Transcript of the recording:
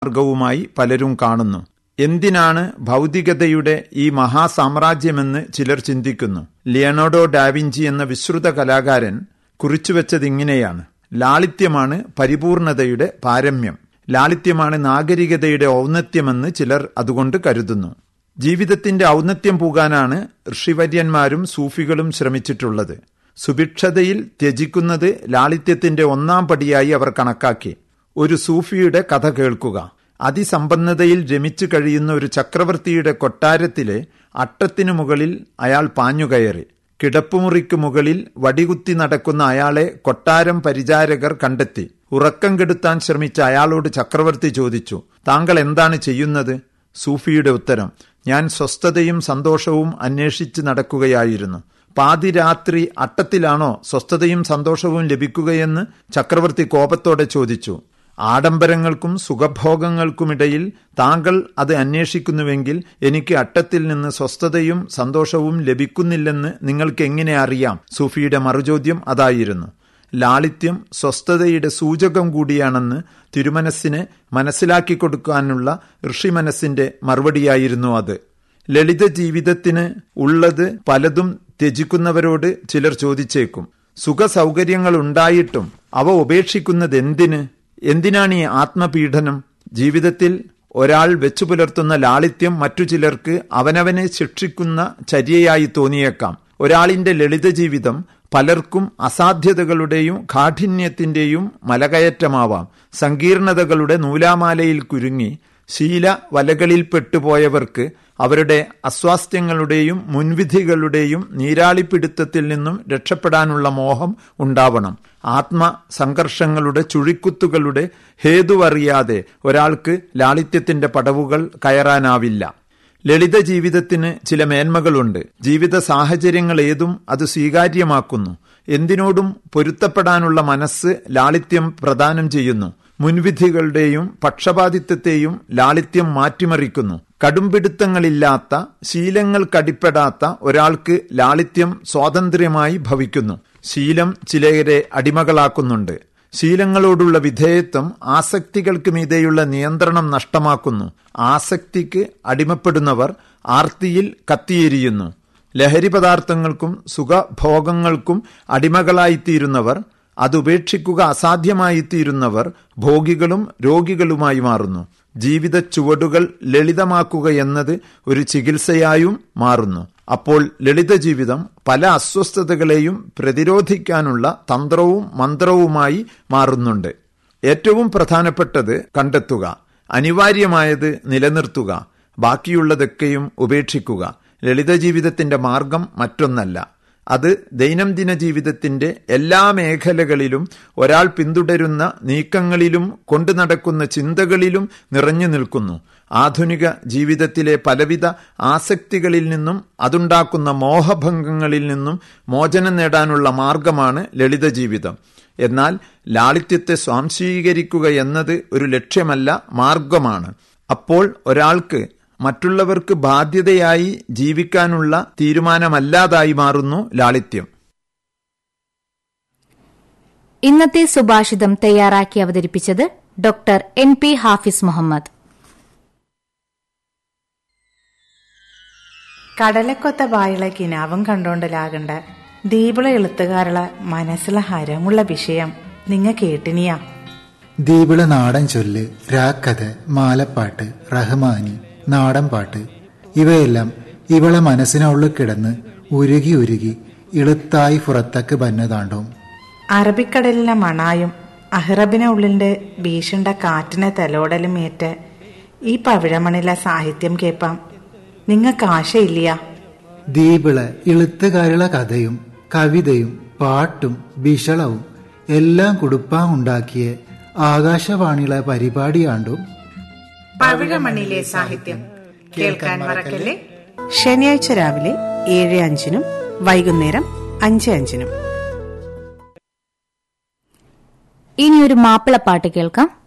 മാർഗവുമായി പലരും കാണുന്നു എന്തിനാണ് ഭൗതികതയുടെ ഈ മഹാസാമ്രാജ്യമെന്ന് ചിലർ ചിന്തിക്കുന്നു ലിയനോഡോ ഡാവിഞ്ചി എന്ന വിശ്രുത കലാകാരൻ കുറിച്ചുവെച്ചതിങ്ങനെയാണ് ലാളിത്യമാണ് പരിപൂർണതയുടെ പാരമ്യം ലാളിത്യമാണ് നാഗരികതയുടെ ഔന്നത്യമെന്ന് ചിലർ അതുകൊണ്ട് കരുതുന്നു ജീവിതത്തിന്റെ ഔന്നത്യം പൂകാനാണ് ഋഷിവര്യന്മാരും സൂഫികളും ശ്രമിച്ചിട്ടുള്ളത് സുഭിക്ഷതയിൽ ത്യജിക്കുന്നത് ലാളിത്യത്തിന്റെ ഒന്നാം പടിയായി അവർ കണക്കാക്കി ഒരു സൂഫിയുടെ കഥ കേൾക്കുക അതിസമ്പന്നതയിൽ രമിച്ചു കഴിയുന്ന ഒരു ചക്രവർത്തിയുടെ കൊട്ടാരത്തിലെ അട്ടത്തിനു മുകളിൽ അയാൾ പാഞ്ഞുകയറി കിടപ്പുമുറിക്ക് മുകളിൽ വടികുത്തി നടക്കുന്ന അയാളെ കൊട്ടാരം പരിചാരകർ കണ്ടെത്തി ഉറക്കം കെടുത്താൻ ശ്രമിച്ച അയാളോട് ചക്രവർത്തി ചോദിച്ചു താങ്കൾ എന്താണ് ചെയ്യുന്നത് സൂഫിയുടെ ഉത്തരം ഞാൻ സ്വസ്ഥതയും സന്തോഷവും അന്വേഷിച്ച് നടക്കുകയായിരുന്നു പാതിരാത്രി അട്ടത്തിലാണോ സ്വസ്ഥതയും സന്തോഷവും ലഭിക്കുകയെന്ന് ചക്രവർത്തി കോപത്തോടെ ചോദിച്ചു ആഡംബരങ്ങൾക്കും സുഖഭോഗങ്ങൾക്കുമിടയിൽ താങ്കൾ അത് അന്വേഷിക്കുന്നുവെങ്കിൽ എനിക്ക് അട്ടത്തിൽ നിന്ന് സ്വസ്ഥതയും സന്തോഷവും ലഭിക്കുന്നില്ലെന്ന് നിങ്ങൾക്ക് എങ്ങനെ അറിയാം സൂഫിയുടെ മറുചോദ്യം അതായിരുന്നു ലാളിത്യം സ്വസ്ഥതയുടെ സൂചകം കൂടിയാണെന്ന് തിരുമനസ്സിനെ മനസ്സിലാക്കി കൊടുക്കാനുള്ള ഋഷിമനസ്സിന്റെ മറുപടിയായിരുന്നു അത് ലളിത ജീവിതത്തിന് ഉള്ളത് പലതും ത്യജിക്കുന്നവരോട് ചിലർ ചോദിച്ചേക്കും സുഖ സൗകര്യങ്ങൾ ഉണ്ടായിട്ടും അവ ഉപേക്ഷിക്കുന്നത് എന്തിന് എന്തിനാണ് ഈ ആത്മപീഡനം ജീവിതത്തിൽ ഒരാൾ വെച്ചു പുലർത്തുന്ന ലാളിത്യം മറ്റു ചിലർക്ക് അവനവനെ ശിക്ഷിക്കുന്ന ചര്യയായി തോന്നിയേക്കാം ഒരാളിന്റെ ലളിത ജീവിതം പലർക്കും അസാധ്യതകളുടെയും കാഠിന്യത്തിന്റെയും മലകയറ്റമാവാം സങ്കീർണതകളുടെ നൂലാമാലയിൽ കുരുങ്ങി ശീല വലകളിൽ പെട്ടുപോയവർക്ക് അവരുടെ അസ്വാസ്ഥ്യങ്ങളുടെയും മുൻവിധികളുടെയും നീരാളിപ്പിടുത്തത്തിൽ നിന്നും രക്ഷപ്പെടാനുള്ള മോഹം ഉണ്ടാവണം ആത്മസംഘർഷങ്ങളുടെ ചുഴിക്കുത്തുകളുടെ ഹേതുവറിയാതെ ഒരാൾക്ക് ലാളിത്യത്തിന്റെ പടവുകൾ കയറാനാവില്ല ലളിത ജീവിതത്തിന് ചില മേന്മകളുണ്ട് ജീവിത സാഹചര്യങ്ങൾ ഏതും അത് സ്വീകാര്യമാക്കുന്നു എന്തിനോടും പൊരുത്തപ്പെടാനുള്ള മനസ്സ് ലാളിത്യം പ്രദാനം ചെയ്യുന്നു മുൻവിധികളുടെയും പക്ഷപാതിത്വത്തെയും ലാളിത്യം മാറ്റിമറിക്കുന്നു കടുംപിടുത്തങ്ങളില്ലാത്ത ശീലങ്ങൾക്കടിപ്പെടാത്ത ഒരാൾക്ക് ലാളിത്യം സ്വാതന്ത്ര്യമായി ഭവിക്കുന്നു ശീലം ചിലരെ അടിമകളാക്കുന്നുണ്ട് ശീലങ്ങളോടുള്ള വിധേയത്വം ആസക്തികൾക്ക് മീതെയുള്ള നിയന്ത്രണം നഷ്ടമാക്കുന്നു ആസക്തിക്ക് അടിമപ്പെടുന്നവർ ആർത്തിയിൽ കത്തിയെരിയുന്നു ലഹരി പദാർത്ഥങ്ങൾക്കും സുഖഭോഗങ്ങൾക്കും അടിമകളായിത്തീരുന്നവർ അതുപേക്ഷിക്കുക അസാധ്യമായിത്തീരുന്നവർ ഭോഗികളും രോഗികളുമായി മാറുന്നു ജീവിത ചുവടുകൾ ലളിതമാക്കുക എന്നത് ഒരു ചികിത്സയായും മാറുന്നു അപ്പോൾ ലളിത ജീവിതം പല അസ്വസ്ഥതകളെയും പ്രതിരോധിക്കാനുള്ള തന്ത്രവും മന്ത്രവുമായി മാറുന്നുണ്ട് ഏറ്റവും പ്രധാനപ്പെട്ടത് കണ്ടെത്തുക അനിവാര്യമായത് നിലനിർത്തുക ബാക്കിയുള്ളതൊക്കെയും ഉപേക്ഷിക്കുക ലളിത ജീവിതത്തിന്റെ മാർഗം മറ്റൊന്നല്ല അത് ദൈനംദിന ജീവിതത്തിന്റെ എല്ലാ മേഖലകളിലും ഒരാൾ പിന്തുടരുന്ന നീക്കങ്ങളിലും കൊണ്ടു നടക്കുന്ന ചിന്തകളിലും നിറഞ്ഞു നിൽക്കുന്നു ആധുനിക ജീവിതത്തിലെ പലവിധ ആസക്തികളിൽ നിന്നും അതുണ്ടാക്കുന്ന മോഹഭംഗങ്ങളിൽ നിന്നും മോചനം നേടാനുള്ള മാർഗമാണ് ലളിത ജീവിതം എന്നാൽ ലാളിത്യത്തെ സ്വാംശീകരിക്കുക എന്നത് ഒരു ലക്ഷ്യമല്ല മാർഗമാണ് അപ്പോൾ ഒരാൾക്ക് മറ്റുള്ളവർക്ക് ബാധ്യതയായി ജീവിക്കാനുള്ള തീരുമാനമല്ലാതായി മാറുന്നു ലാളിത്യം ഇന്നത്തെ സുഭാഷിതം തയ്യാറാക്കി അവതരിപ്പിച്ചത് doctor N P Hafiz Muhammad കടലക്കൊത്ത വായുള്ള കിനാവും കണ്ടോണ്ടലാകണ്ട ദീപിള എളുത്തുകാരുള്ള മനസ്സിലെ ഹരമുള്ള വിഷയം നിങ്ങ കേട്ടിനിയാ ദീപിള നാടൻ ചൊല്ല് രാക്കഥ മാലപ്പാട്ട് റഹ്മാനി നാടൻ പാട്ട് ഇവയെല്ലാം ഇവളെ മനസ്സിനുള്ളിൽ കിടന്ന് ഉരുകി ഉരുകി ഇളുത്തായി പുറത്തേക്ക് ബന്നതാണ്ടോം അറബിക്കടലിലെ മണായും അഹ്റബിനെ ഉള്ളിന്റെ ഭീഷണ്ട കാറ്റിനെ തലോടലും ഏറ്റ് ഈ പവിഴമണിലെ സാഹിത്യം കേൾപ്പാം നിങ്ങൾക്ക് ആശയില്ല ദീപിള ഇളുത്തുകാരുള്ള കഥയും കവിതയും പാട്ടും ബിഷളവും എല്ലാം കുടുപ്പാൻ ഉണ്ടാക്കിയ ആകാശവാണിയിലെ പരിപാടിയാണ്ടും പവിഴമണിലെ സാഹിത്യം കേൾക്കാൻ മറക്കല്ലേ ശനിയാഴ്ച രാവിലെ ഏഴ് അഞ്ചിനും വൈകുന്നേരം അഞ്ച് അഞ്ചിനും ഇനിയൊരു മാപ്പിളപ്പാട്ട് കേൾക്കാം